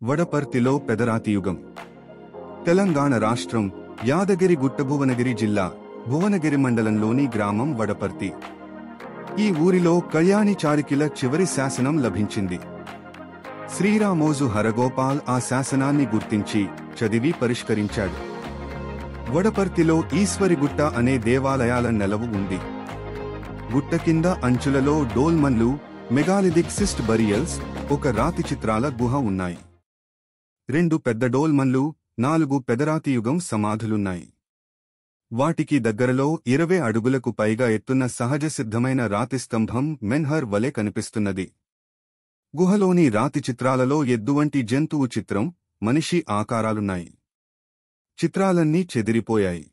వడపర్తిలో పెదరాతియుగం తెలంగాణ రాష్ట్రం యాదగిరి గుట్ట భువనగిరి జిల్లా భువనగిరి మండలంలోని గ్రామం వడపర్తి ఈ ఊరిలో కళ్యాణి చారికిల చివరి శాసనం లభించింది శ్రీరామోజు హరగోపాల్ ఆ శాసనాన్ని గుర్తించి చదివి పరిష్కరించాడు వడపర్తిలో ఈశ్వరిగుట్ట అనే దేవాలయాల నెలవు ఉంది గుట్ట కింద అంచులలో డోల్మన్లు మెగాలిథిక్ సిస్ట్ బరియల్స్ ఒక రాతి చిత్రాల గుహ ఉన్నాయి రెండు పెద్ద డోల్మన్లు నాలుగు పెదరాతి యుగం సమాధులున్నాయి వాటికి దగ్గరలో ఇరవై అడుగులకు పైగా ఎత్తున్న సహజ సిద్ధమైన రాతి స్తంభం మెన్హర్ వలె కనిపిస్తున్నది గుహలోని రాతి చిత్రాలలో ఎద్దు వంటి జంతువు చిత్రం మనిషి ఆకారాలున్నాయి చిత్రాలన్నీ చెదిరిపోయాయి